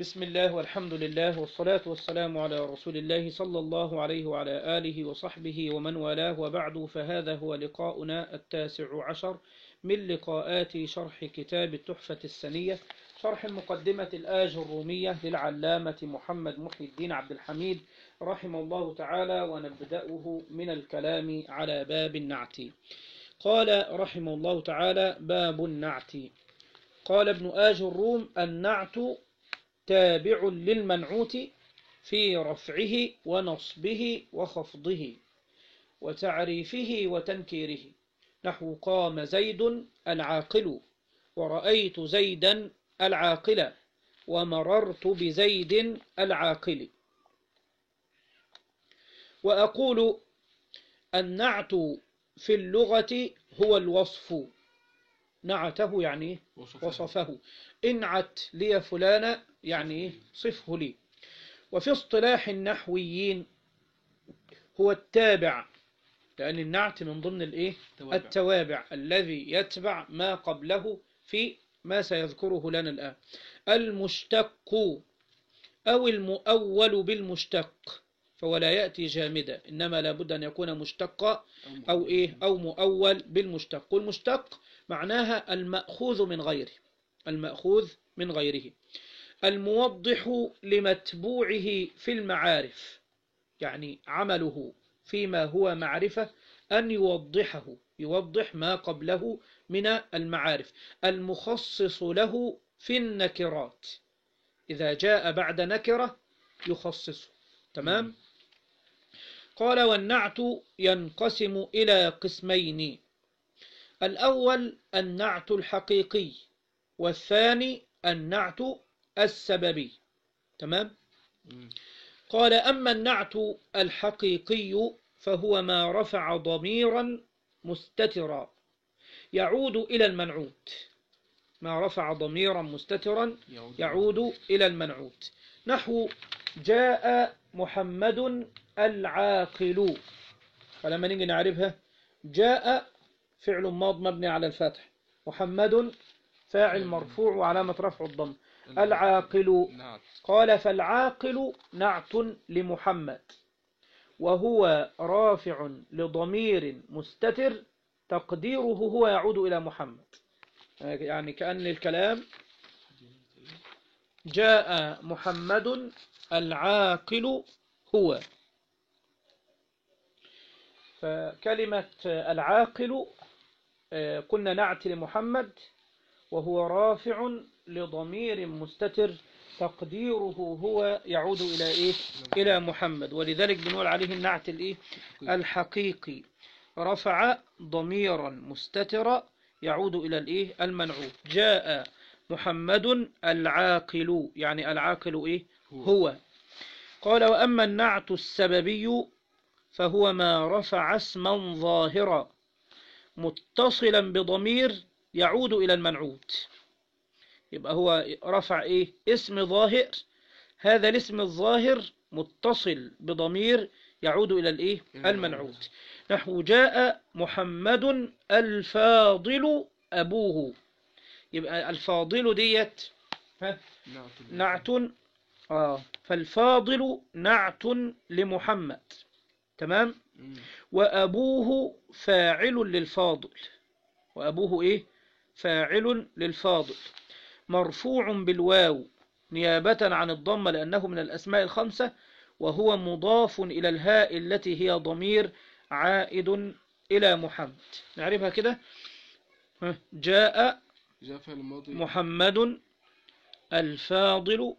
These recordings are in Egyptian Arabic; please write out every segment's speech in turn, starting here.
بسم الله والحمد لله والصلاة والسلام على رسول الله صلى الله عليه وعلى آله وصحبه ومن والاه وبعد فهذا هو لقاؤنا التاسع عشر من لقاءات شرح كتاب التحفة السنية شرح المقدمة الآج الرومية للعلامة محمد محي الدين عبد الحميد رحمه الله تعالى ونبدأه من الكلام على باب النعت قال رحمه الله تعالى باب النعت قال ابن آج الروم النعت تابع للمنعوت في رفعه ونصبه وخفضه وتعريفه وتنكيره نحو قام زيد العاقل ورأيت زيدا العاقل ومررت بزيد العاقل وأقول النعت في اللغة هو الوصف نعته يعني وصفه انعت لي فلانا يعني صفه لي وفي اصطلاح النحويين هو التابع لأن النعت من ضمن الايه توابع. التوابع الذي يتبع ما قبله في ما سيذكره لنا الآن المشتق أو المؤول بالمشتق فهو لا يأتي جامدا إنما لابد أن يكون مشتقا أو إيه أو مؤول بالمشتق والمشتق معناها المأخوذ من غيره المأخوذ من غيره الموضح لمتبوعه في المعارف يعني عمله فيما هو معرفة أن يوضحه يوضح ما قبله من المعارف المخصص له في النكرات إذا جاء بعد نكرة يخصصه تمام قال والنعت ينقسم إلى قسمين الأول النعت الحقيقي والثاني النعت السببي تمام مم. قال أما النعت الحقيقي فهو ما رفع ضميرا مستترا يعود إلى المنعوت ما رفع ضميرا مستترا يعود إلى المنعوت نحو جاء محمد العاقل فلما نيجي نعرفها جاء فعل ماض مبني على الفتح محمد فاعل مرفوع وعلامة رفع الضم العاقل نعت قال فالعاقل نعت لمحمد وهو رافع لضمير مستتر تقديره هو يعود إلى محمد يعني كأن الكلام جاء محمد العاقل هو فكلمة العاقل آه، كنا نعت لمحمد وهو رافع لضمير مستتر تقديره هو يعود إلى إيه؟ إلى محمد ولذلك بنقول عليه النعت الإيه؟ الحقيقي رفع ضميرا مستترا يعود إلى الإيه؟ المنعوت جاء محمد العاقل يعني العاقل إيه؟ هو قال وأما النعت السببي فهو ما رفع اسما ظاهرا متصلا بضمير يعود إلى المنعوت يبقى هو رفع إيه اسم ظاهر هذا الاسم الظاهر متصل بضمير يعود إلى الإيه المنعوت نحو جاء محمد الفاضل أبوه يبقى الفاضل ديت ها نعت نعت آه فالفاضل نعت لمحمد تمام مم. وأبوه فاعل للفاضل وأبوه إيه فاعل للفاضل مرفوع بالواو نيابة عن الضمة لأنه من الأسماء الخمسة وهو مضاف إلى الهاء التي هي ضمير عائد إلى محمد نعرفها كده ها، جاء جاء فعل الماضي محمد الفاضل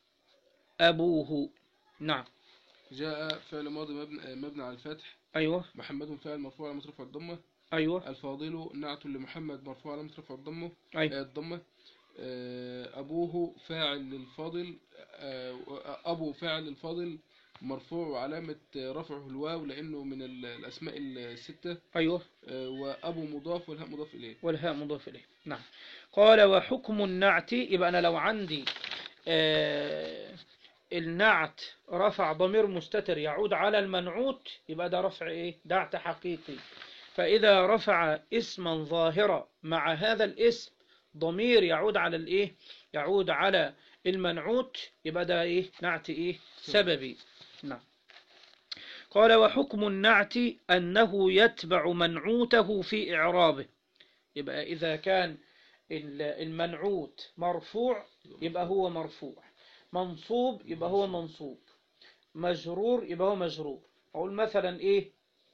أبوه نعم جاء فعل ماضي مبني, مبني على الفتح أيوة محمد فاعل مرفوع على مصرف الضمة أيوة الفاضل نعت لمحمد مرفوع على مصرف الضمة أيوة آه، الضمة آه، أبوه فاعل للفاضل آه، أبو فاعل للفاضل مرفوع وعلامة رفعه الواو لأنه من ال- الأسماء الستة أيوة آه، وأبو مضاف والهاء مضاف إليه والهاء مضاف إليه نعم قال وحكم النعت يبقى أنا لو عندي آه النعت رفع ضمير مستتر يعود على المنعوت يبقى ده رفع إيه نعت حقيقي فإذا رفع اسما ظاهرا مع هذا الاسم ضمير يعود على الايه يعود على المنعوت يبقى ده ايه نعت ايه سببي نعم قال وحكم النعت أنه يتبع منعوته في إعرابه يبقى إذا كان ال- المنعوت مرفوع يبقى هو مرفوع منصوب يبقى هو منصوب مجرور يبقى هو مجرور أقول مثلا إيه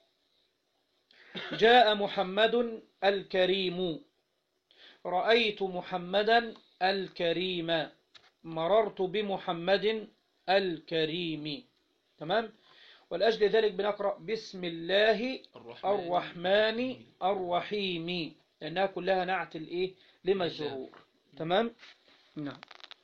جاء محمد الكريم رأيت محمدا الكريم مررت بمحمد الكريم تمام ولأجل ذلك بنقرأ بسم الله الرحمن الرحيم لأنها كلها نعت الإيه لمجرور تمام نعم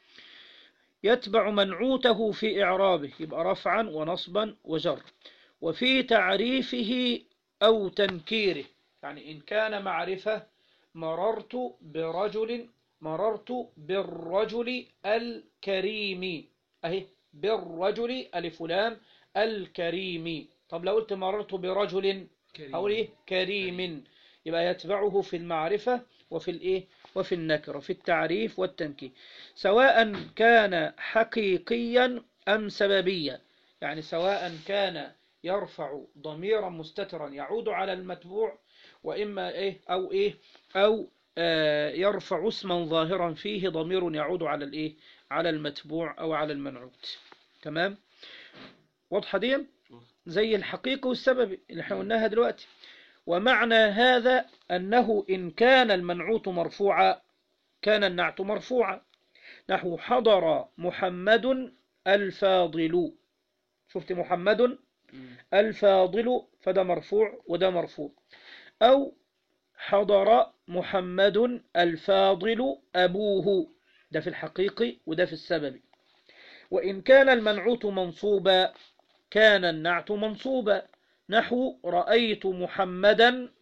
يتبع منعوته في إعرابه يبقى رفعا ونصبا وجر وفي تعريفه أو تنكيره يعني إن كان معرفة مررت برجل مررت بالرجل الكريم أهي بالرجل ألف لام الكريم طب لو قلت مررت برجل أقول إيه كريم يبقى يتبعه في المعرفة وفي الإيه وفي النكرة في التعريف والتنكير سواء كان حقيقيا أم سببيا يعني سواء كان يرفع ضميرا مستترا يعود على المتبوع وإما إيه أو إيه أو آه يرفع اسما ظاهرا فيه ضمير يعود على الإيه على المتبوع أو على المنعوت تمام واضحة دي زي الحقيقة والسبب اللي احنا قلناها دلوقتي ومعنى هذا أنه إن كان المنعوت مرفوعا كان النعت مرفوعا نحو حضر محمد الفاضل شفت محمد الفاضل فده مرفوع وده مرفوع أو حضر محمد الفاضل أبوه ده في الحقيقي وده في السبب وإن كان المنعوت منصوبا كان النعت منصوبا نحو رأيت محمدا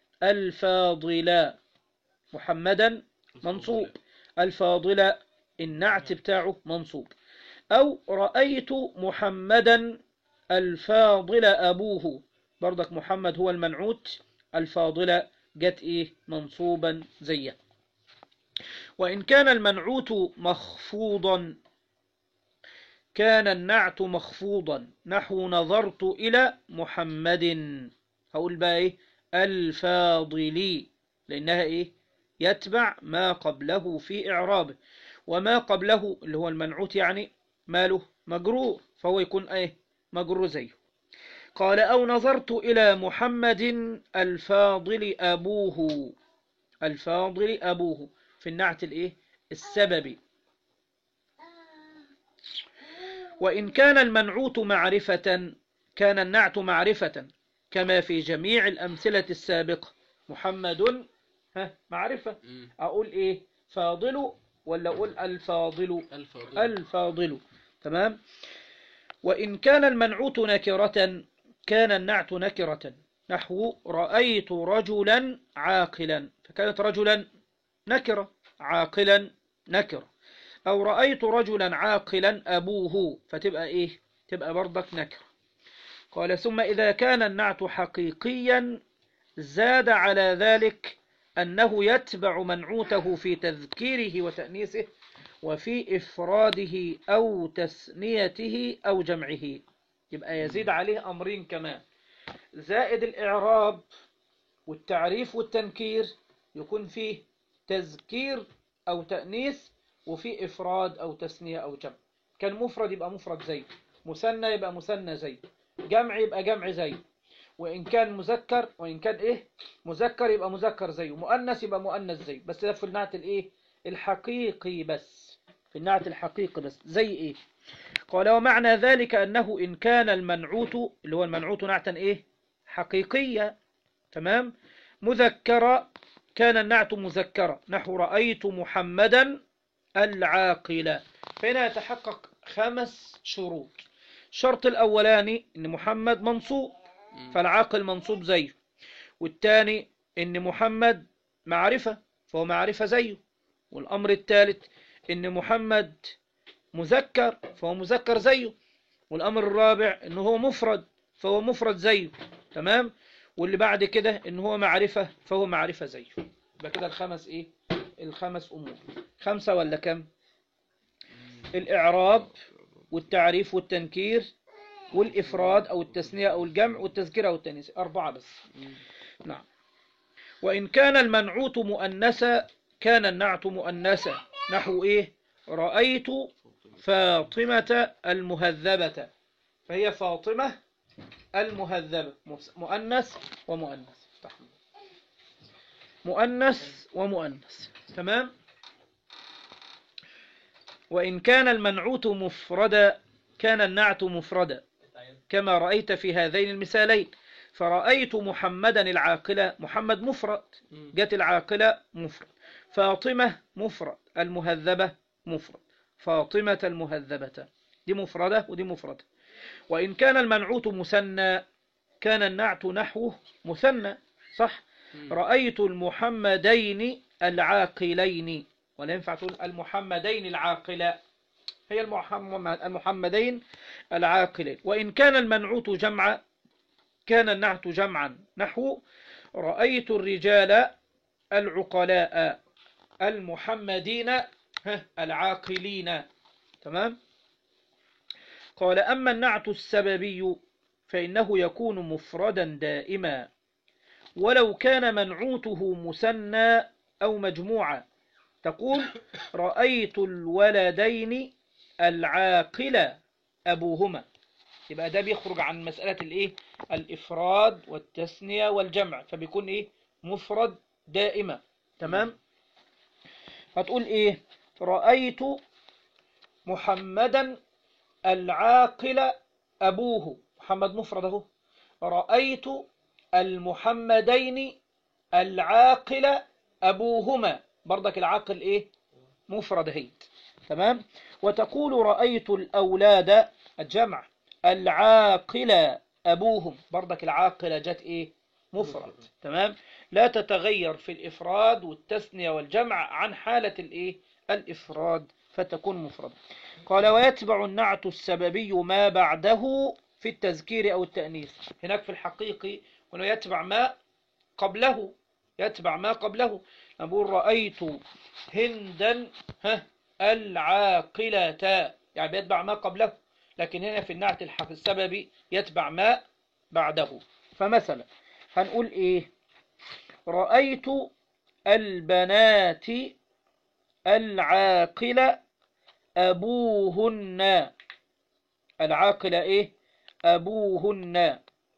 الفاضل محمدا منصوب الفاضل النعت بتاعه منصوب أو رأيت محمدا الفاضل أبوه برضك محمد هو المنعوت الفاضل جت إيه منصوبا زيه وإن كان المنعوت مخفوضا كان النعت مخفوضا نحو نظرت إلى محمد هقول بقى إيه الفاضل لأنها إيه يتبع ما قبله في إعرابه وما قبله اللي هو المنعوت يعني ماله مجرور فهو يكون إيه مجرور زيه قال أو نظرت إلى محمد الفاضل أبوه الفاضل أبوه في النعت الإيه السببي وإن كان المنعوت معرفة كان النعت معرفة كما في جميع الأمثلة السابقة محمد ها معرفة أقول إيه فاضل ولا أقول الفاضل الفاضل الفاضل تمام وإن كان المنعوت نكرة كان النعت نكرة نحو رأيت رجلا عاقلا فكانت رجلا نكرة عاقلا نكرة أو رأيت رجلا عاقلا أبوه فتبقى إيه تبقى برضك نكرة قال ثم إذا كان النعت حقيقيا زاد على ذلك أنه يتبع منعوته في تذكيره وتأنيسه وفي إفراده أو تثنيته أو جمعه يبقى يزيد عليه أمرين كمان زائد الإعراب والتعريف والتنكير يكون فيه تذكير أو تأنيس وفي إفراد أو تثنية أو جمع كان مفرد يبقى مفرد زي مثنى يبقى مثنى زي جمع يبقى جمع زي وإن كان مذكر وإن كان إيه مذكر يبقى مذكر زيه مؤنث يبقى مؤنث زيه بس ده في النعت الإيه الحقيقي بس في النعت الحقيقي بس زي إيه قال ومعنى ذلك أنه إن كان المنعوت اللي هو المنعوت نعتا إيه حقيقية تمام مذكرة كان النعت مذكرة نحو رأيت محمدا العاقل فهنا يتحقق خمس شروط الشرط الأولاني إن محمد منصوب فالعاقل منصوب زيه والثاني إن محمد معرفة فهو معرفة زيه والأمر الثالث إن محمد مذكر فهو مذكر زيه والأمر الرابع إن هو مفرد فهو مفرد زيه تمام واللي بعد كده إن هو معرفة فهو معرفة زيه يبقى كده الخمس إيه الخمس أمور خمسة ولا كم الإعراب والتعريف والتنكير والإفراد أو التثنية أو الجمع والتذكرة أو التأنيث أربعة بس نعم وإن كان المنعوت مؤنثا كان النعت مؤنثا نحو إيه رأيت فاطمة المهذبة فهي فاطمة المهذبة مؤنث ومؤنث مؤنث ومؤنث تمام وإن كان المنعوت مفردا كان النعت مفردا كما رأيت في هذين المثالين فرأيت محمدا العاقلة محمد مفرد جت العاقلة مفرد فاطمة مفرد المهذبة مفرد فاطمة المهذبة دي مفردة ودي مفردة وإن كان المنعوت مثنى كان النعت نحوه مثنى صح رأيت المحمدين العاقلين ولا ينفع تقول المحمدين العاقلة هي المحمدين العاقلين وإن كان المنعوت جمعا كان النعت جمعا نحو رأيت الرجال العقلاء المحمدين العاقلين تمام قال أما النعت السببي فإنه يكون مفردا دائما ولو كان منعوته مثنى أو مجموعة تقول رأيت الولدين العاقل أبوهما يبقى ده بيخرج عن مسألة الإيه الإفراد والتثنية والجمع فبيكون إيه مفرد دائما تمام هتقول إيه رأيت محمدا العاقل أبوه محمد مفرد اهو رأيت المحمدين العاقل أبوهما برضك العاقل إيه مفرد هي تمام وتقول رأيت الأولاد الجمع العاقل أبوهم برضك العاقلة جت إيه مفرد تمام لا تتغير في الإفراد والتثنية والجمع عن حالة الإيه الإفراد فتكون مفردة قال ويتبع النعت السببي ما بعده في التذكير أو التأنيث هناك في الحقيقي أنه يتبع ما قبله يتبع ما قبله نقول رأيت هندا ها العاقلة يعني بيتبع ما قبله لكن هنا في النعت الحق السببي يتبع ما بعده فمثلا هنقول ايه رأيت البنات العاقلة أبوهن العاقلة إيه أبوهن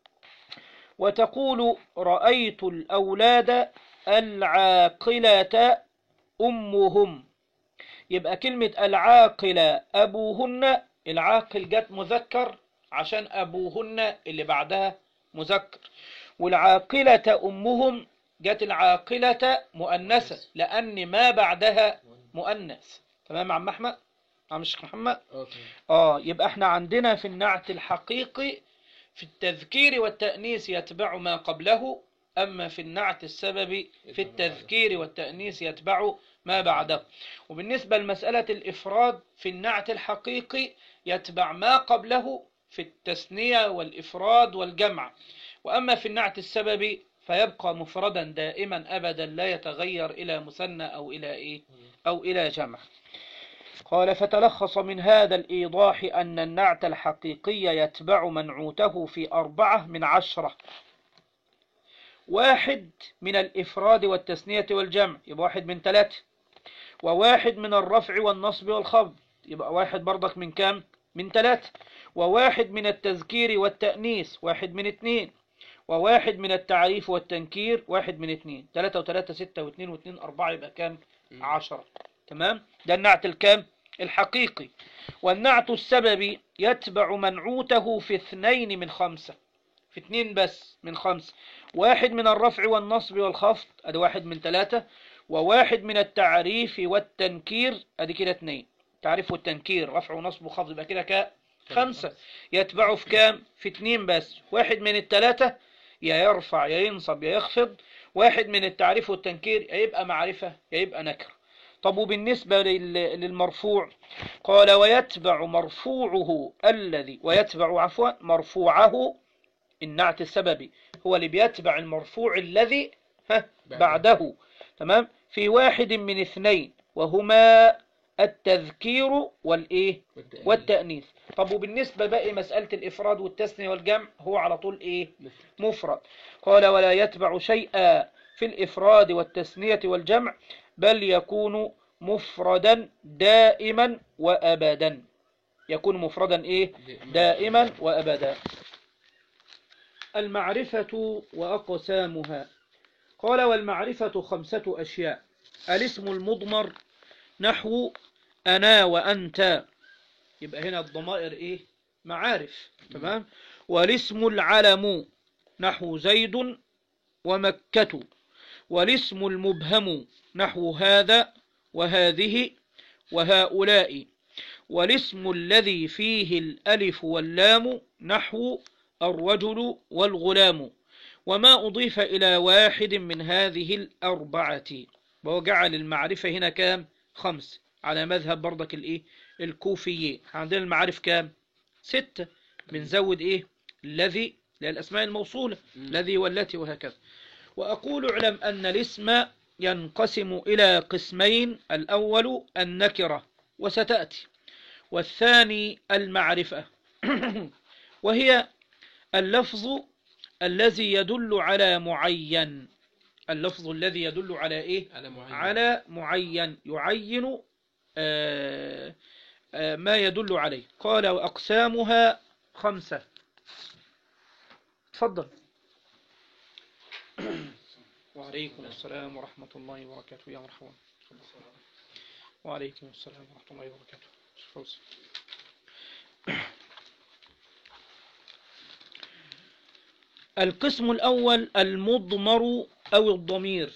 وتقول رأيت الأولاد العاقلة أمهم يبقى كلمة العاقلة أبوهن العاقل جت مذكر عشان أبوهن اللي بعدها مذكر والعاقلة أمهم جت العاقلة مؤنثة لأن ما بعدها مؤنث تمام يا عم أحمد عم الشيخ محمد اه تمام. آه يبقى احنا عندنا في النعت الحقيقي في التذكير والتأنيث يتبع ما قبله أما في النعت السببي في التذكير والتأنيث يتبع ما بعده وبالنسبة لمسألة الإفراد في النعت الحقيقي يتبع ما قبله في التثنية والإفراد والجمع وأما في النعت السببي فيبقى مفردا دائما أبدا لا يتغير إلى مثنى أو إلى إيه أو إلى جمع قال فتلخص من هذا الإيضاح أن النعت الحقيقي يتبع منعوته في أربعة من عشرة واحد من الإفراد والتثنية والجمع يبقى واحد من ثلاثة وواحد من الرفع والنصب والخفض يبقى واحد برضك من كام من ثلاثة وواحد من التذكير والتأنيث واحد من اثنين وواحد من التعريف والتنكير واحد من اثنين ثلاثة وثلاثة ستة واثنين واثنين أربعة يبقى كام عشرة تمام ده النعت الكام الحقيقي والنعت السببي يتبع منعوته في اثنين من خمسة في اثنين بس من خمسة واحد من الرفع والنصب والخفض ادي واحد من ثلاثة وواحد من التعريف والتنكير ادي كده اثنين تعريف والتنكير رفع ونصب وخفض يبقى كده كا خمسة يتبعه في كام في اثنين بس واحد من الثلاثة يا يرفع يا ينصب يا يخفض واحد من التعريف والتنكير يا يبقى معرفة يا يبقى نكرة طب وبالنسبة لل- للمرفوع قال ويتبع مرفوعه الذي ويتبع عفوا مرفوعه النعت السببي هو اللي بيتبع المرفوع الذي ها بعده تمام في واحد من اثنين وهما التذكير والإيه والتأنيث طب وبالنسبة بقى مسألة الإفراد والتثنية والجمع هو على طول إيه مفرد قال ولا يتبع شيئا في الإفراد والتثنية والجمع بل يكون مفردا دائما وأبدا يكون مفردا إيه دائما وأبدا المعرفة وأقسامها قال والمعرفة خمسة أشياء الاسم المضمر نحو أنا وأنت يبقى هنا الضمائر إيه معارف تمام والاسم العلم نحو زيد ومكة والاسم المبهم نحو هذا وهذه وهؤلاء والاسم الذي فيه الألف واللام نحو الرجل والغلام وما أضيف إلى واحد من هذه الأربعة وجعل المعرفة هنا كام خمس على مذهب برضك الإيه الكوفيين عندنا المعارف كام ستة بنزود إيه الذي للأسماء الموصولة الذي والتي وهكذا وأقول اعلم أن الاسم ينقسم إلى قسمين الأول النكرة وستأتي والثاني المعرفة وهي اللفظ الذي يدل على معين اللفظ الذي يدل على إيه على معين على معين يعين آه، آه، ما يدل عليه قال وأقسامها خمسة تفضل وعليكم السلام ورحمة الله وبركاته يا مرحبا وعليكم السلام ورحمة الله وبركاته فوز. القسم الأول المضمر أو الضمير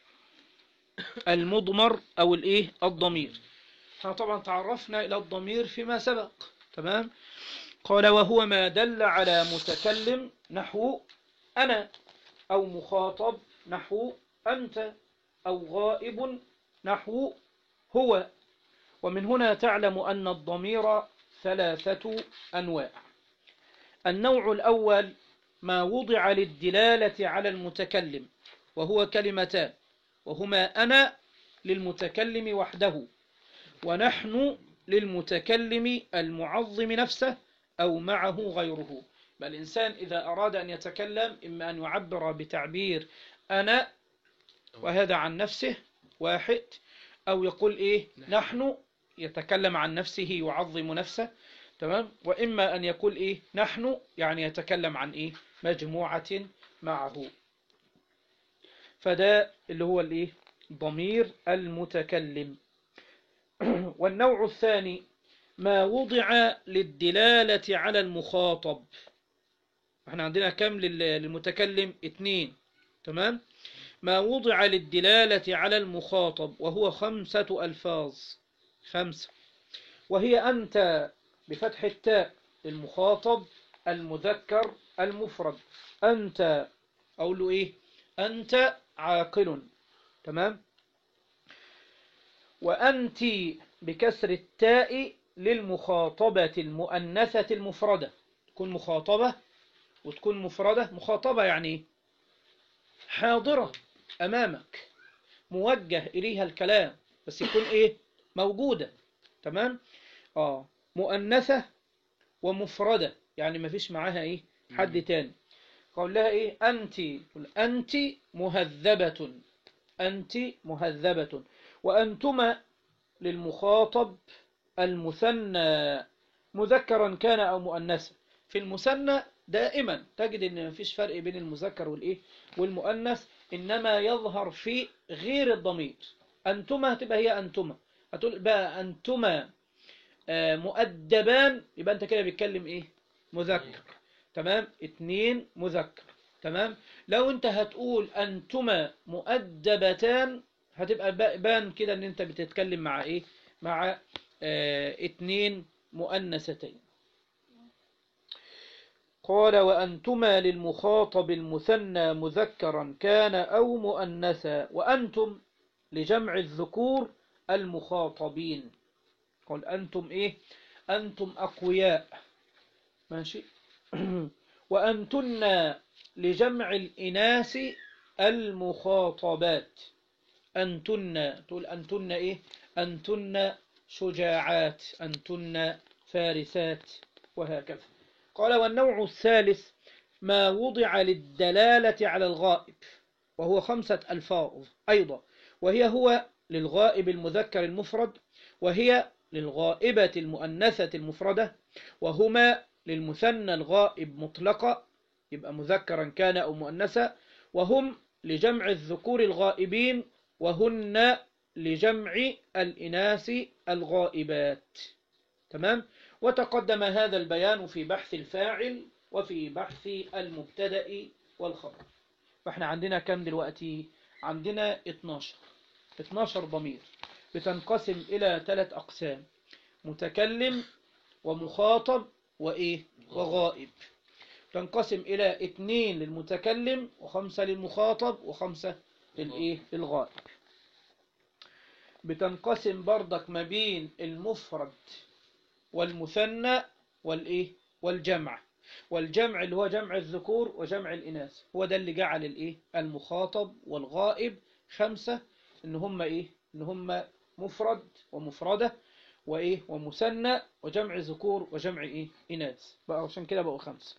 المضمر أو الإيه الضمير احنا طبعا تعرفنا إلى الضمير فيما سبق تمام قال وهو ما دل على متكلم نحو أنا أو مخاطب نحو أنت أو غائب نحو هو ومن هنا تعلم أن الضمير ثلاثة أنواع النوع الأول ما وضع للدلالة على المتكلم وهو كلمتان وهما أنا للمتكلم وحده ونحن للمتكلم المعظم نفسه أو معه غيره بل الإنسان إذا أراد أن يتكلم إما أن يعبر بتعبير أنا وهذا عن نفسه واحد أو يقول إيه نحن يتكلم عن نفسه يعظم نفسه تمام وإما أن يقول إيه نحن يعني يتكلم عن إيه مجموعة معه فده اللي هو الإيه ضمير المتكلم والنوع الثاني ما وضع للدلالة على المخاطب احنا عندنا كم لل- للمتكلم اتنين تمام ما وضع للدلالة على المخاطب وهو خمسة ألفاظ خمسة وهي أنت بفتح التاء المخاطب المذكر المفرد أنت أقول له إيه أنت عاقل تمام وأنت بكسر التاء للمخاطبة المؤنثة المفردة تكون مخاطبة وتكون مفردة مخاطبة يعني إيه؟ حاضرة أمامك موجه إليها الكلام بس يكون إيه موجودة تمام آه مؤنثة ومفردة يعني ما فيش معاها إيه حد تاني قول لها إيه أنت تقول أنت مهذبة أنت مهذبة وأنتما للمخاطب المثنى مذكرا كان أو مؤنثا في المثنى دائما تجد ان مفيش فرق بين المذكر والايه والمؤنث انما يظهر في غير الضمير انتما هتبقى هي انتما هتقول بقى انتما آه، مؤدبان يبقى انت كده بتكلم ايه مذكر تمام اتنين مذكر تمام لو انت هتقول انتما مؤدبتان هتبقى با- بان كده ان انت بتتكلم مع ايه مع آه اتنين مؤنثتين قال وأنتما للمخاطب المثنى مذكرا كان أو مؤنثا وأنتم لجمع الذكور المخاطبين قال أنتم إيه أنتم أقوياء ماشي وأنتن لجمع الإناث المخاطبات أنتن تقول أنتن إيه أنتن شجاعات أنتن فارسات وهكذا قال والنوع الثالث ما وضع للدلالة على الغائب وهو خمسة ألفاظ أيضا وهي هو للغائب المذكر المفرد وهي للغائبة المؤنثة المفردة وهما للمثنى الغائب مطلقة يبقى مذكرا كان أو مؤنثا وهم لجمع الذكور الغائبين وهن لجمع الإناث الغائبات تمام وتقدم هذا البيان في بحث الفاعل وفي بحث المبتدأ والخبر فاحنا عندنا كم دلوقتي عندنا 12 12 ضمير بتنقسم إلى ثلاث أقسام متكلم ومخاطب وإيه وغائب تنقسم إلى اثنين للمتكلم وخمسة للمخاطب وخمسة للإيه للغائب بتنقسم برضك ما بين المفرد والمثنى والإيه والجمع والجمع اللي هو جمع الذكور وجمع الإناث هو ده اللي جعل الإيه المخاطب والغائب خمسة إن هم إيه إن هم مفرد ومفردة وإيه ومثنى وجمع ذكور وجمع إيه إناث بقى عشان كده بقوا خمسة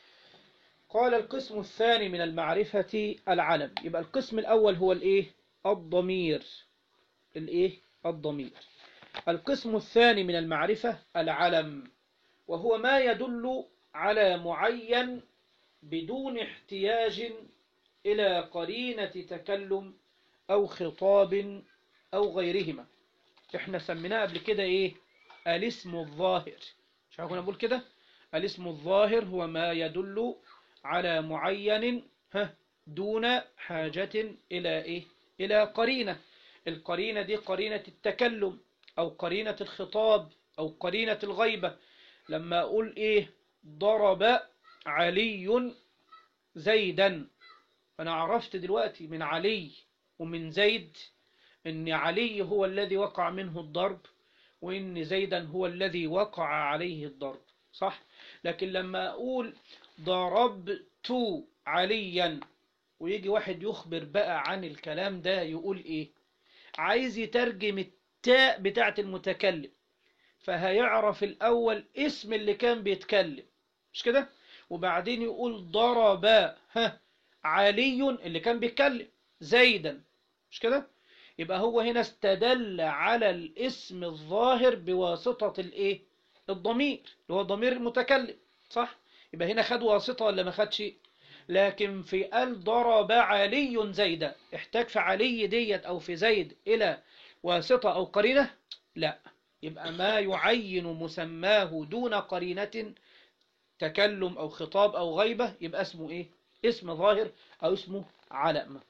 قال القسم الثاني من المعرفة العلم يبقى القسم الأول هو الإيه الضمير الإيه الضمير القسم الثاني من المعرفة العلم وهو ما يدل على معين بدون احتياج إلى قرينة تكلم أو خطاب أو غيرهما احنا سميناه قبل كده ايه الاسم الظاهر مش عارف نقول كده الاسم الظاهر هو ما يدل على معين ها دون حاجة إلى إيه إلى قرينة القرينة دي قرينة التكلم أو قرينة الخطاب أو قرينة الغيبة لما أقول إيه ضرب علي زيدا فأنا عرفت دلوقتي من علي ومن زيد إن علي هو الذي وقع منه الضرب وإن زيدا هو الذي وقع عليه الضرب صح لكن لما أقول ضربت عليا ويجي واحد يخبر بقى عن الكلام ده يقول إيه عايز يترجم التاء بتاعت المتكلم فهيعرف الأول اسم اللي كان بيتكلم مش كده وبعدين يقول ضرب ها علي اللي كان بيتكلم زيدا مش كده يبقى هو هنا استدل على الاسم الظاهر بواسطة الايه الضمير اللي هو ضمير المتكلم صح يبقى هنا خد واسطة ولا ما خدش لكن في قال ضرب علي زيدا احتاج في علي ديت او في زيد الى واسطة او قرينة لا يبقى ما يعين مسماه دون قرينة تكلم او خطاب او غيبة يبقى اسمه ايه اسم ظاهر او اسمه علم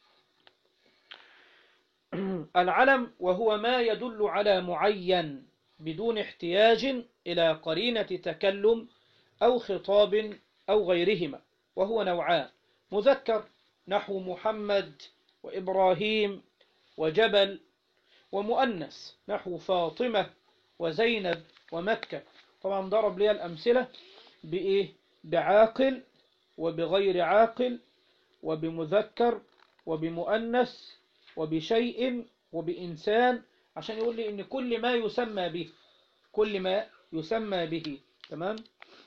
العلم وهو ما يدل على معين بدون احتياج إلى قرينة تكلم أو خطاب أو غيرهما وهو نوعان مذكر نحو محمد وإبراهيم وجبل ومؤنث نحو فاطمة وزينب ومكة طبعا ضرب لي الأمثلة بإيه بعاقل وبغير عاقل وبمذكر وبمؤنث وبشيء وبإنسان عشان يقول لي إن كل ما يسمى به كل ما يسمى به تمام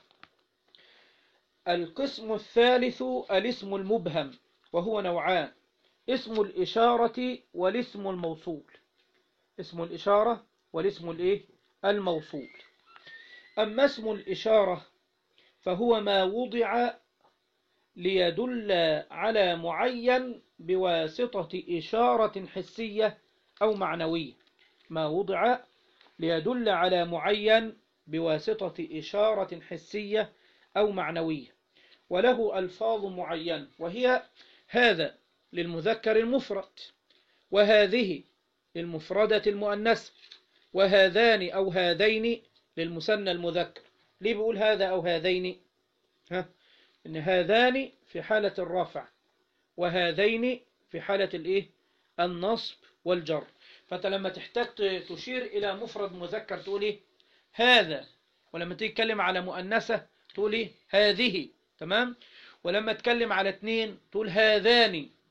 القسم الثالث الاسم المبهم وهو نوعان اسم الإشارة والاسم الموصول اسم الإشارة والاسم الإيه الموصول أما اسم الإشارة فهو ما وضع ليدل على معين بواسطة إشارة حسية أو معنوية ما وضع ليدل على معين بواسطة إشارة حسية أو معنوية وله ألفاظ معينة وهي هذا للمذكر المفرد وهذه للمفردة المؤنثة وهذان أو هذين للمثنى المذكر ليه بيقول هذا أو هذين ها إن هذان في حالة الرفع وهذين في حالة الإيه النصب والجر فأنت لما تحتاج تشير إلى مفرد مذكر تقول إيه هذا ولما تتكلم على مؤنثة تقول إيه هذه تمام ولما تتكلم على اثنين تقول هذان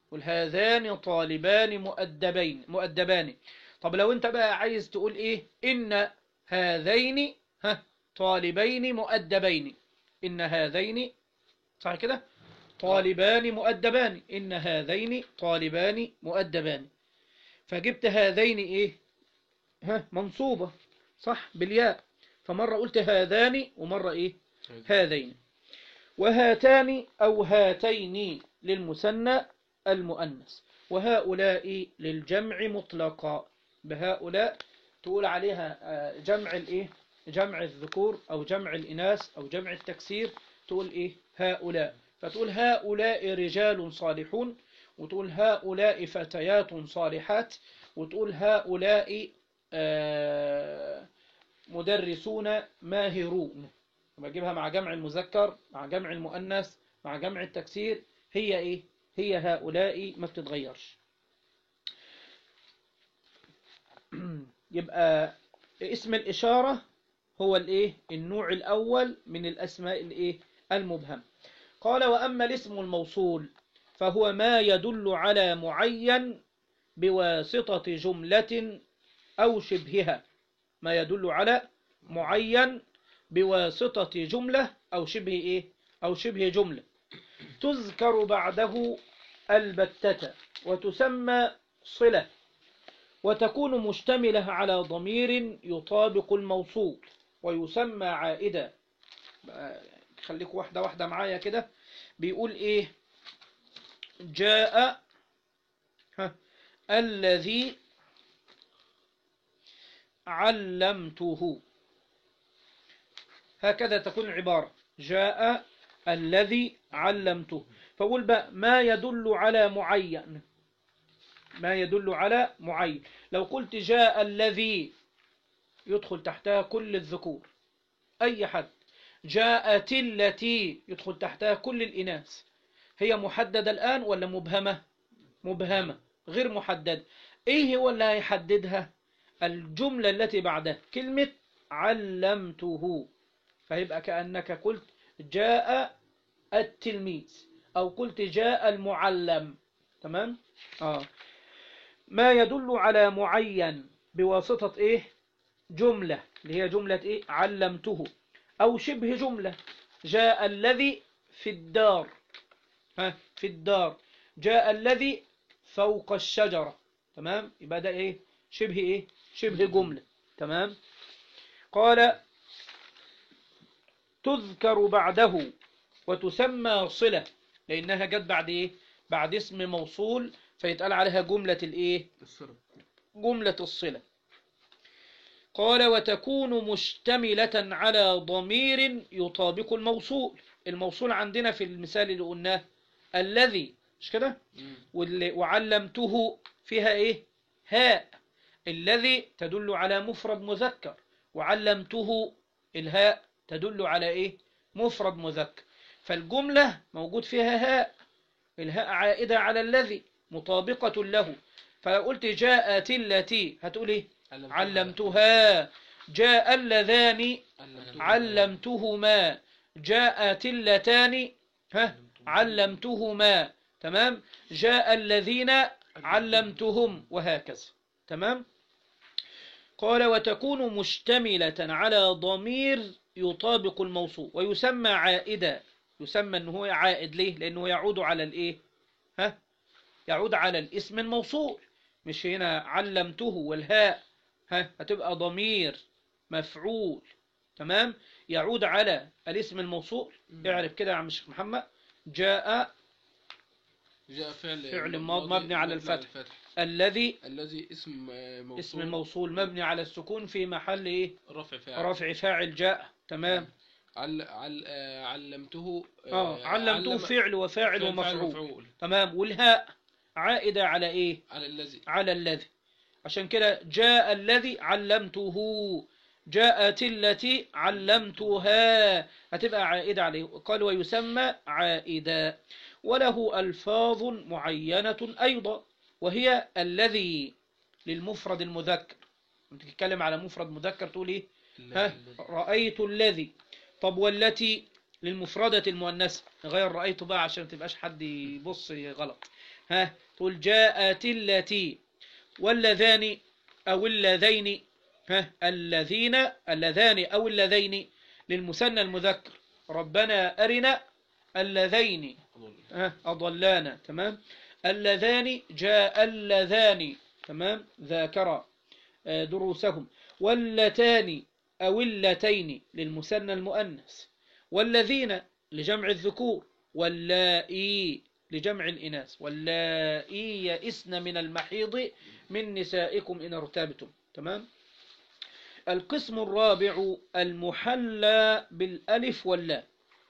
قول هذان طالبان مؤدبين مؤدبان طب لو انت بقى عايز تقول ايه ان هذين ها طالبين مؤدبين ان هذين صح كده طالبان مؤدبان إن هذين طالبان مؤدبان فجبت هذين إيه ها منصوبة صح بالياء فمرة قلت هذان ومرة إيه هذين وهاتان أو هاتين للمثنى المؤنث وهؤلاء للجمع مطلقا بهؤلاء تقول عليها آه، جمع الإيه جمع الذكور أو جمع الإناث أو جمع التكسير تقول إيه هؤلاء فتقول هؤلاء رجال صالحون وتقول هؤلاء فتيات صالحات وتقول هؤلاء آه، مدرسون ماهرون بجيبها مع جمع المذكر مع جمع المؤنث مع جمع التكسير هي ايه هي هؤلاء ما بتتغيرش يبقى اسم الإشارة هو الايه النوع الأول من الأسماء الايه المبهم قال وأما الاسم الموصول فهو ما يدل على معين بواسطة جملة أو شبهها ما يدل على معين بواسطة جملة أو شبه إيه أو شبه جملة تذكر بعده البتة وتسمى صلة وتكون مشتملة على ضمير يطابق الموصول ويسمى عائدا خليكوا واحدة واحدة معايا كده بيقول ايه جاء ها الذي علمته هكذا تكون العبارة جاء الذي علمته فقول بقى ما يدل على معين ما يدل على معين لو قلت جاء الذي يدخل تحتها كل الذكور أي حد جاءت التي يدخل تحتها كل الإناث هي محددة الآن ولا مبهمة مبهمة غير محددة إيه هو اللي هيحددها الجملة التي بعدها كلمة علمته فيبقى كأنك قلت جاء التلميذ أو قلت جاء المعلم تمام آه. ما يدل على معين بواسطة إيه جملة اللي هي جملة إيه علمته أو شبه جملة جاء الذي في الدار ها في الدار جاء الذي فوق الشجرة تمام يبقى ده إيه شبه إيه شبه جملة تمام قال تذكر بعده وتسمى صلة لأنها جت بعد إيه بعد اسم موصول فيتقال عليها جملة الإيه الصرف جملة الصلة قال وتكون مشتملة على ضمير يطابق الموصول الموصول عندنا في المثال اللي قلناه الذي مش كده واللي وعلمته فيها ايه هاء الذي تدل على مفرد مذكر وعلمته الهاء تدل على ايه مفرد مذكر فالجملة موجود فيها هاء الهاء عائدة على الذي مطابقة له فلو قلت جاءت التي هتقول ايه علمتها جاء اللذان علمتهما جاءت اللتان ها علمتهما تمام جاء الذين علمتهم وهكذا تمام قال وتكون مشتملة على ضمير يطابق الموصول ويسمى عائدا يسمى انه هو عائد ليه لانه يعود على الايه ها يعود على الاسم الموصول مش هنا علمته والهاء ها هتبقى ضمير مفعول تمام يعود على الاسم الموصول اعرف كده يا عم الشيخ محمد جاء جاء فعل فعل ماض مبني على الفتح. الذي الذي اسم آه، موصول اسم الموصول مبني على السكون في محل ايه رفع فاعل رفع فاعل جاء تمام عل... عل... آه، علمته اه علمته علم- فعل وفاعل فعل ومفعول مفعول تمام والهاء عائدة على ايه على الذي على الذي عشان كده جاء الذي علمته جاءت التي علمتها هتبقى عائدة عليه قال ويسمى عائدا وله ألفاظ معينة أيضا وهي الذي للمفرد المذكر انت تتكلم على مفرد مذكر تقول ايه ها رأيت الذي طب والتي للمفردة المؤنثة غير رأيت بقى عشان تبقاش حد يبص غلط ها تقول جاءت التي واللذان أو اللذين ها الذين اللذان أو اللذين للمثنى المذكر ربنا أرنا اللذين ها أضلانا تمام اللذان جاء اللذان تمام ذاكرا آه، دروسهم واللتان أو اللتين للمثنى المؤنث والذين لجمع الذكور واللائي لجمع الإناث واللائي يئسن من المحيض من نسائكم إن ارتبتم تمام القسم الرابع المحلى بالألف واللام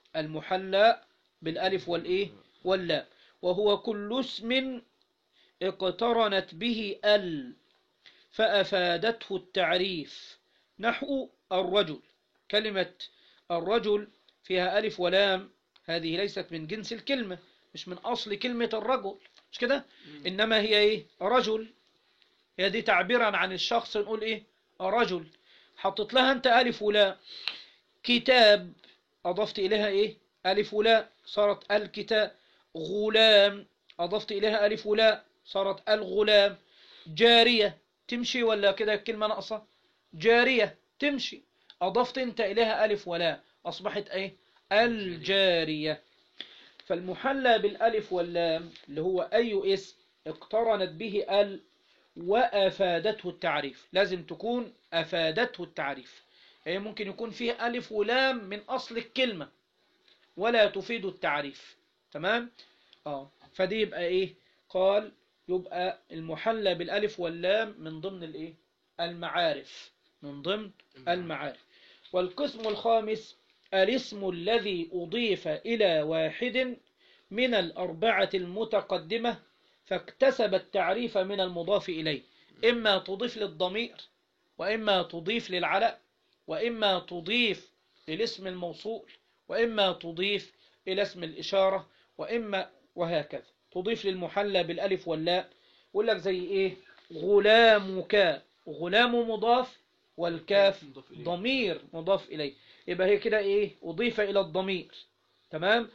المحلى بالألف والإيه واللام وهو كل اسم اقترنت به ال فأفادته التعريف نحو الرجل كلمة الرجل فيها ألف ولام هذه ليست من جنس الكلمة مش من أصل كلمة الرجل مش كده إنما هي إيه رجل هي دي تعبيرا عن الشخص نقول إيه رجل حطت لها أنت ألف ولام كتاب أضفت إليها إيه ألف ولاء صارت الكتاب غلام أضفت إليها ألف ولاء صارت الغلام جارية تمشي ولا كده الكلمة ناقصة جارية تمشي أضفت أنت إليها ألف ولاء أصبحت إيه الجارية فالمحلى بالألف واللام اللي هو أي اسم اقترنت به ال وأفادته التعريف لازم تكون أفادته التعريف يعني ممكن يكون فيه ألف ولام من أصل الكلمة ولا تفيد التعريف تمام اه فدي يبقى ايه قال يبقى المحلى بالالف واللام من ضمن الايه المعارف من ضمن المعارف والقسم الخامس الاسم الذي أضيف إلى واحد من الأربعة المتقدمة فاكتسب التعريف من المضاف إليه إما تضيف للضمير وإما تضيف للعلى وإما تضيف للاسم الموصول وإما تضيف إلى اسم الإشارة وإما وهكذا تضيف للمحلى بالألف واللاء يقول لك زي إيه غلامك غلام مضاف والكاف مضاف إليه. ضمير مضاف إليه يبقى هي كده إيه أضيف إلى الضمير تمام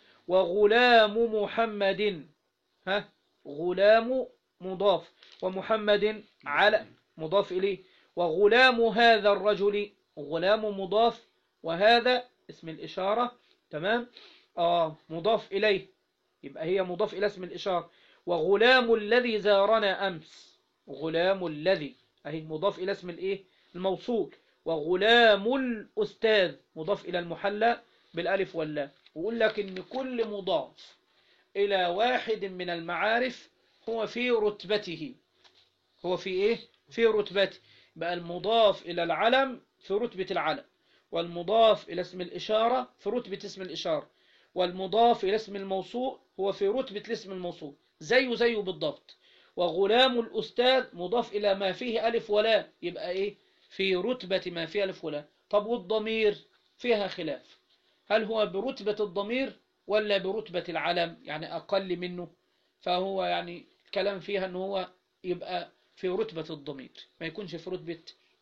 وغلام محمد ها غلام مضاف ومحمد على مضاف إليه وغلام هذا الرجل غلام مضاف وهذا اسم الإشارة تمام آه مضاف إليه يبقى هي مضاف إلى اسم الإشارة وغلام الذي زارنا أمس غلام الذي أهي مضاف إلى اسم الإيه الموصول وغلام الأستاذ مضاف إلى المحلى بالألف واللام ويقول لك إن كل مضاف إلى واحد من المعارف هو في رتبته هو في إيه في رتبته بقى المضاف إلى العلم في رتبة العلم والمضاف إلى اسم الإشارة في رتبة اسم الإشارة والمضاف إلى اسم الموصول هو في رتبة الاسم الموصول زيه زيه بالضبط وغلام الأستاذ مضاف إلى ما فيه ألف ولا يبقى إيه في رتبة ما فيه ألف ولا طب والضمير فيها خلاف هل هو برتبة الضمير ولا برتبة العلم يعني أقل منه فهو يعني الكلام فيها أنه هو يبقى في رتبة الضمير ما يكونش في رتبة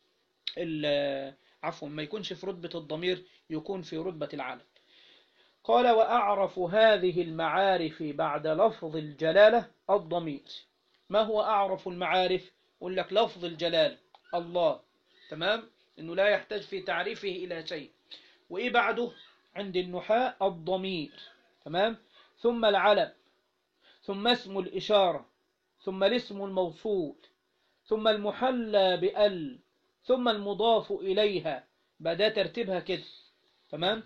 ال- عفوا ما يكونش في رتبة الضمير يكون في رتبة العلم قال وأعرف هذه المعارف بعد لفظ الجلالة الضمير ما هو أعرف المعارف يقول لك لفظ الجلالة الله تمام إنه لا يحتاج في تعريفه إلى شيء وإيه بعده عند النحاة الضمير تمام ثم العلم ثم اسم الإشارة ثم الاسم الموصول ثم المحلى بأل ثم المضاف إليها بدأ ترتيبها كده تمام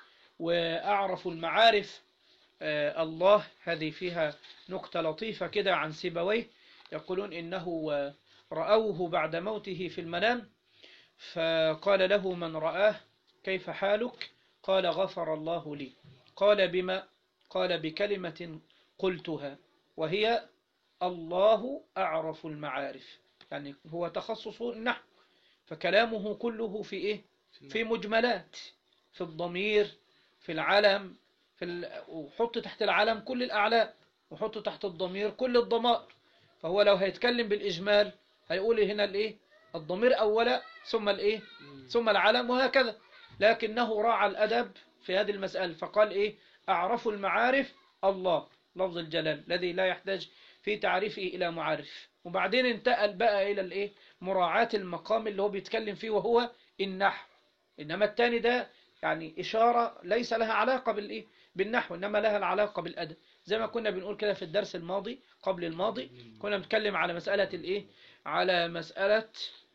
وأعرف المعارف آه الله هذه فيها نقطة لطيفة كده عن سيبويه يقولون إنه آه، رأوه بعد موته في المنام فقال له من رآه كيف حالك قال غفر الله لي قال بما قال بكلمة قلتها وهي الله أعرف المعارف يعني هو تخصص النحو فكلامه كله في إيه في مجملات في الضمير في العلم في ال... وحط تحت العلم كل الأعلام وحط تحت الضمير كل الضمائر فهو لو هيتكلم بالإجمال هيقول هنا الإيه الضمير أولا ثم الإيه ثم العلم وهكذا لكنه راعى الأدب في هذه المسألة فقال إيه أعرف المعارف الله لفظ الجلال الذي لا يحتاج في تعريفه إلى معرف وبعدين انتقل بقى إلى الإيه مراعاة المقام اللي هو بيتكلم فيه وهو النحو إنما التاني ده يعني إشارة ليس لها علاقة بالإيه بالنحو إنما لها العلاقة بالأدب زي ما كنا بنقول كده في الدرس الماضي قبل الماضي كنا بنتكلم على مسألة الإيه على مسألة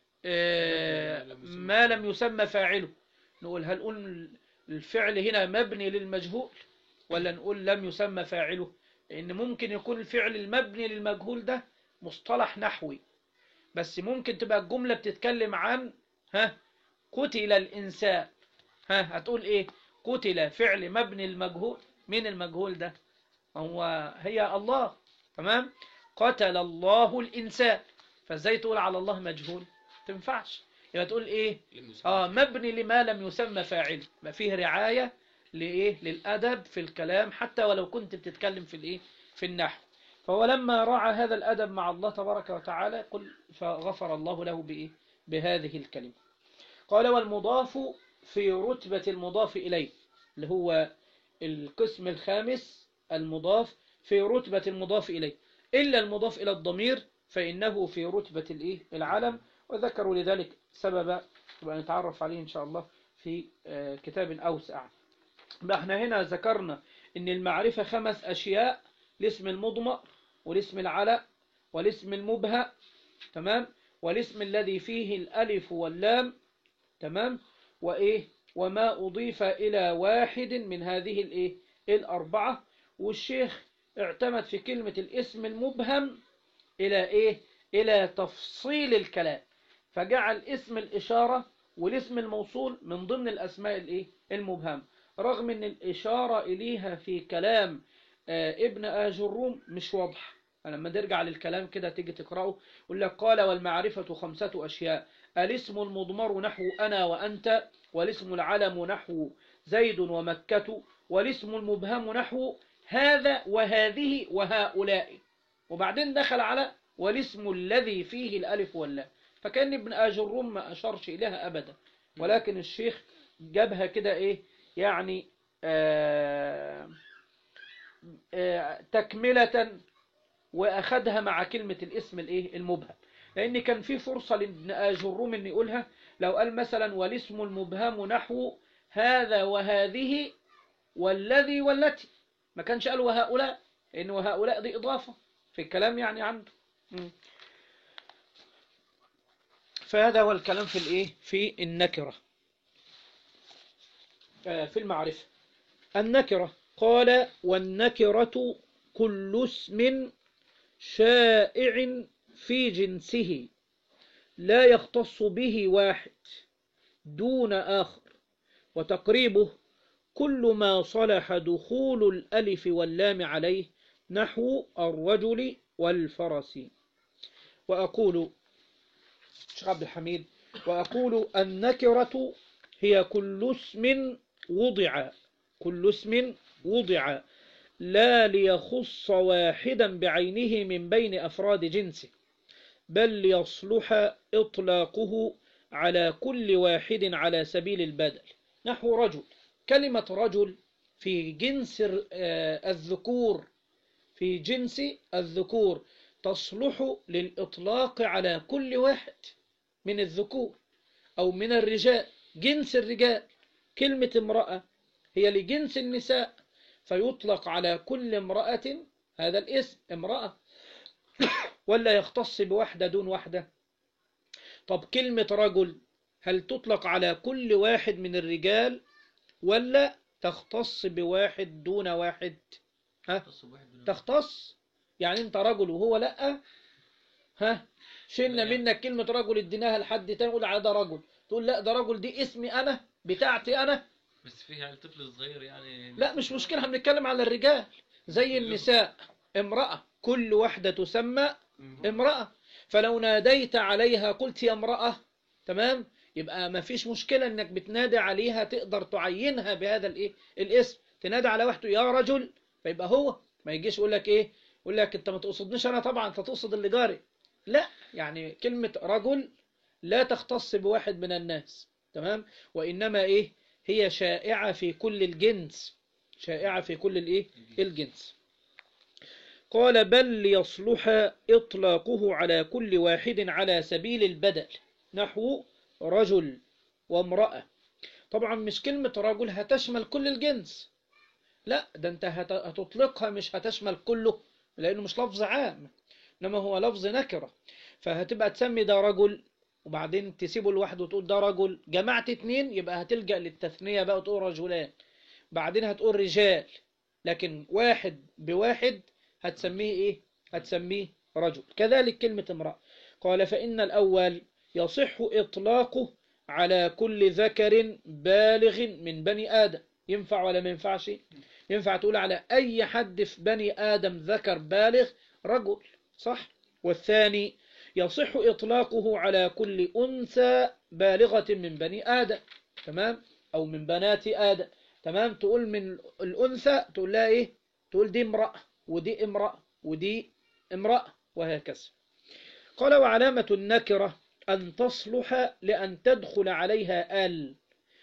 آه، ما لم يسمى فاعله نقول هل نقول الفعل هنا مبني للمجهول ولا نقول لم يسمى فاعله لأن ممكن يكون الفعل المبني للمجهول ده مصطلح نحوي بس ممكن تبقى الجملة بتتكلم عن ها قتل الإنسان ها هتقول إيه قتل فعل مبني المجهول مين المجهول ده هو هي الله تمام قتل الله الإنسان فازاي تقول على الله مجهول تنفعش يبقى تقول إيه لم يسمى. آه مبني لما لم يسمى فاعله ما فيه رعاية لإيه للأدب في الكلام حتى ولو كنت بتتكلم في الإيه في النحو فهو لما راعى هذا الأدب مع الله تبارك وتعالى قل فغفر الله له بإيه بهذه الكلمة قال والمضاف في رتبة المضاف إليه اللي هو القسم الخامس المضاف في رتبة المضاف إليه إلا المضاف إلى الضمير فإنه في رتبة الإيه العلم وذكروا لذلك سبب يبقى نتعرف عليه إن شاء الله في آه، كتاب أوسع بقى احنا هنا ذكرنا ان المعرفة خمس اشياء الاسم المضمر والاسم العلى والاسم المبهى تمام والاسم الذي فيه الالف واللام تمام وايه وما اضيف الى واحد من هذه الايه الاربعة والشيخ اعتمد في كلمة الاسم المبهم الى ايه الى تفصيل الكلام فجعل اسم الاشارة والاسم الموصول من ضمن الاسماء الايه المبهمه رغم ان الإشارة إليها في كلام آه، ابن آجروم مش واضح لما ترجع للكلام كده تيجي تقرأه يقول لك قال والمعرفة خمسة أشياء الاسم المضمر نحو أنا وأنت والاسم العلم نحو زيد ومكة والاسم المبهم نحو هذا وهذه وهؤلاء وبعدين دخل على والاسم الذي فيه الألف واللام فكان ابن آجروم ما أشارش إليها أبدا ولكن الشيخ جابها كده إيه يعني آه، آه، تكملة وأخدها مع كلمة الاسم الإيه المبهم لأن كان في فرصة لابن آجروم أن يقولها لو قال مثلا والاسم المبهم نحو هذا وهذه والذي والتي ما كانش قال وهؤلاء لأن وهؤلاء دي إضافة في الكلام يعني عنده مم. فهذا هو الكلام في الإيه في النكرة آه، في المعرفة النكرة قال والنكرة كل اسم شائع في جنسه لا يختص به واحد دون آخر وتقريبه كل ما صلح دخول الألف واللام عليه نحو الرجل والفرس وأقول شيخ عبد الحميد وأقول النكرة هي كل اسم وضع كل اسم وضع لا ليخص واحدا بعينه من بين أفراد جنسه بل ليصلح إطلاقه على كل واحد على سبيل البدل نحو رجل كلمة رجل في جنس آه، الذكور في جنس الذكور تصلح للإطلاق على كل واحد من الذكور أو من الرجال جنس الرجال كلمة امرأة هي لجنس النساء فيطلق على كل امرأة هذا الاسم امرأة ولا يختص بواحدة دون واحدة طب كلمة رجل هل تطلق على كل واحد من الرجال ولا تختص بواحد دون واحد ها تختص يعني انت رجل وهو لا ها شلنا منك كلمة رجل اديناها لحد تاني يقول على ده رجل تقول لا ده رجل دي اسمي انا بتاعتي انا بس فيه يعني طفل صغير يعني لا مش مشكلة احنا بنتكلم على الرجال زي النساء امرأة كل واحدة تسمى امرأة فلو ناديت عليها قلت يا امرأة تمام يبقى ما فيش مشكلة انك بتنادي عليها تقدر تعينها بهذا الايه الاسم تنادي على واحد يا رجل فيبقى هو ما يجيش يقول لك ايه يقول لك انت ما تقصدنيش انا طبعا انت تقصد اللي جاري لا يعني كلمة رجل لا تختص بواحد من الناس تمام وإنما إيه هي شائعة في كل الجنس شائعة في كل الإيه الجنس قال بل ليصلح إطلاقه على كل واحد على سبيل البدل نحو رجل وامرأة طبعا مش كلمة رجل هتشمل كل الجنس لا ده انت هت- هتطلقها مش هتشمل كله لأنه مش لفظ عام إنما هو لفظ نكرة فهتبقى تسمي ده رجل وبعدين تسيبه لوحده وتقول ده رجل جمعت اتنين يبقى هتلجأ للتثنية بقى وتقول رجلان بعدين هتقول رجال لكن واحد بواحد هتسميه ايه هتسميه رجل كذلك كلمة امرأة قال فإن الأول يصح إطلاقه على كل ذكر بالغ من بني آدم ينفع ولا ما ينفعش ينفع تقول على أي حد في بني آدم ذكر بالغ رجل صح والثاني يصح إطلاقه على كل أنثى بالغة من بني آدم تمام أو من بنات آدم تمام تقول من الأنثى تقول لها إيه تقول دي امرأة ودي امرأة ودي امرأة وهكذا قال وعلامة النكرة أن تصلح لأن تدخل عليها ال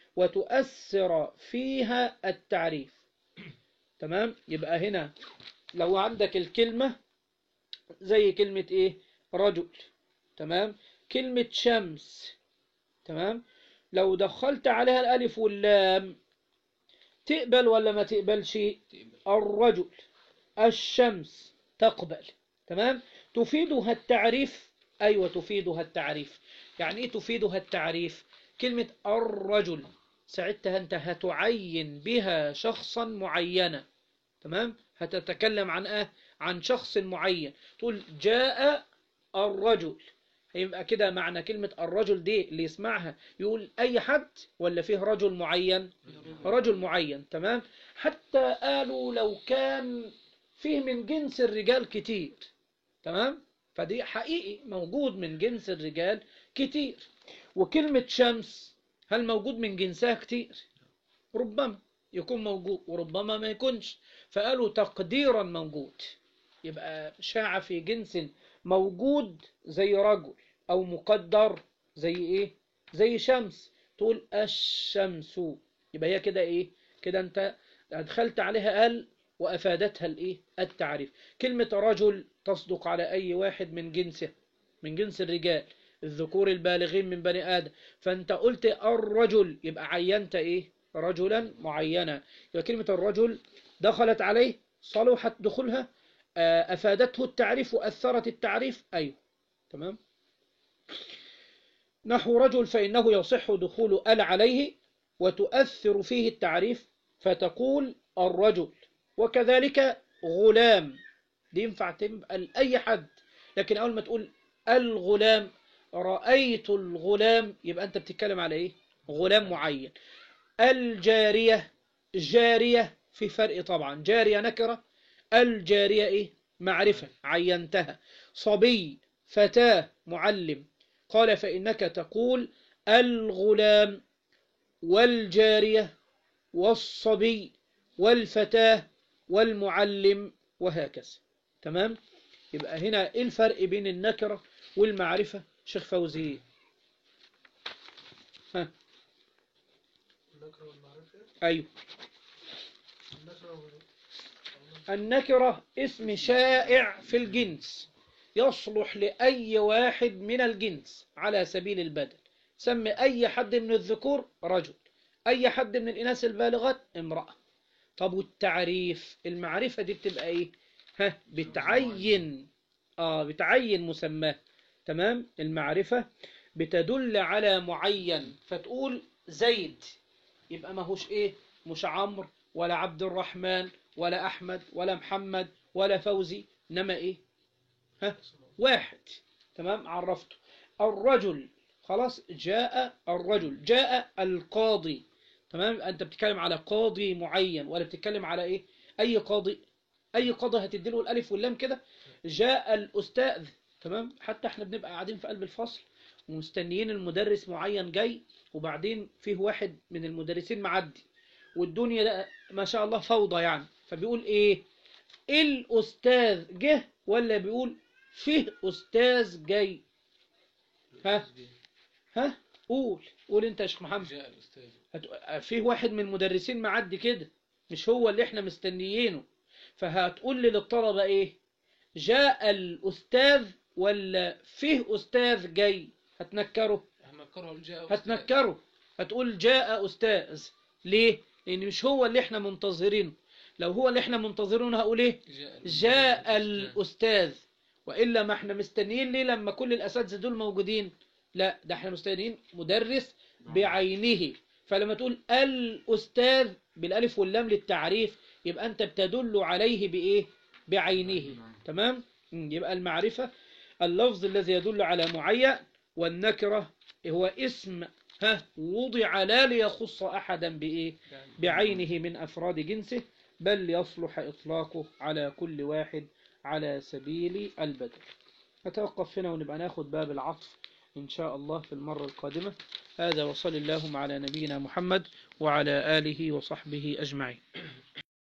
وتؤثر فيها التعريف تمام يبقى هنا لو عندك الكلمة زي كلمة إيه رجل تمام كلمة شمس تمام لو دخلت عليها الألف واللام تقبل ولا ما تقبلش الرجل الشمس تقبل تمام تفيدها التعريف أيوة تفيدها التعريف يعني إيه تفيدها التعريف كلمة الرجل ساعتها أنت هتعين بها شخصا معينا تمام هتتكلم عن إيه عن شخص معين تقول جاء الرجل هيبقى كده معنى كلمة الرجل دي اللي يسمعها يقول أي حد ولا فيه رجل معين رجل معين تمام حتى قالوا لو كان فيه من جنس الرجال كتير تمام فدي حقيقي موجود من جنس الرجال كتير وكلمة شمس هل موجود من جنسها كتير ربما يكون موجود وربما ما يكونش فقالوا تقديرا موجود يبقى شاع في جنس موجود زي رجل أو مقدر زي إيه زي شمس تقول الشمس يبقى هي كده إيه كده أنت أدخلت عليها ال وأفادتها الإيه التعريف كلمة رجل تصدق على أي واحد من جنسه من جنس الرجال الذكور البالغين من بني آدم فأنت قلت الرجل يبقى عينت إيه رجلا معينا يبقى كلمة الرجل دخلت عليه صلحت دخولها آه، أفادته التعريف وأثرت التعريف أيوه تمام نحو رجل فإنه يصح دخول ال عليه وتؤثر فيه التعريف فتقول الرجل وكذلك غلام دي ينفع تبقى لأي حد لكن أول ما تقول الغلام رأيت الغلام يبقى أنت بتتكلم على إيه غلام معين الجارية جارية في فرق طبعا جارية نكرة الجارية إيه معرفة عينتها صبي فتاة معلم قال فإنك تقول الغلام والجارية والصبي والفتاة والمعلم وهكذا تمام يبقى هنا إيه الفرق بين النكرة والمعرفة شيخ فوزي ها النكرة والمعرفة أيوه النكرة وال- النكرة اسم شائع في الجنس يصلح لأي واحد من الجنس على سبيل البدل سمي أي حد من الذكور رجل أي حد من الإناث البالغات امرأة طب والتعريف المعرفة دي بتبقى إيه ها بتعين آه بتعين مسماه تمام المعرفة بتدل على معين فتقول زيد يبقى ما هوش إيه مش عمرو ولا عبد الرحمن ولا أحمد ولا محمد ولا فوزي إنما إيه ها واحد تمام عرفته الرجل خلاص جاء الرجل جاء القاضي تمام أنت بتتكلم على قاضي معين ولا بتتكلم على إيه أي قاضي أي قاضي هتديله الألف واللام كده جاء الأستاذ تمام حتى احنا بنبقى قاعدين في قلب الفصل ومستنيين المدرس معين جاي وبعدين فيه واحد من المدرسين معدي والدنيا ده ما شاء الله فوضى يعني فبيقول ايه الأستاذ جه ولا بيقول فيه أستاذ جاي ها ها قول قول انت يا شيخ محمد جاء الأستاذ هت... فيه واحد من المدرسين معدي كده مش هو اللي احنا مستنيينه فهتقول لي للطلبة ايه جاء الأستاذ ولا فيه أستاذ جاي هتنكره هنكره الجاء أستاذ. هتنكره هتقول جاء أستاذ ليه؟ لأن مش هو اللي احنا منتظرينه لو هو اللي احنا منتظرينه هقول ايه؟ جاء, جاء الأستاذ وإلا ما احنا مستنيين ليه لما كل الأساتذة دول موجودين لا ده احنا مستنيين مدرس بعينه فلما تقول الأستاذ بالألف واللام للتعريف يبقى أنت بتدل عليه بإيه بعينه تمام مم، يبقى المعرفة اللفظ الذي يدل على معين والنكرة هو اسم ها وضع لا ليخص أحدا بإيه بعينه من أفراد جنسه بل يصلح إطلاقه على كل واحد على سبيل البدل نتوقف هنا ونبقى ناخد باب العطف إن شاء الله في المرة القادمة هذا وصل اللهم على نبينا محمد وعلى آله وصحبه أجمعين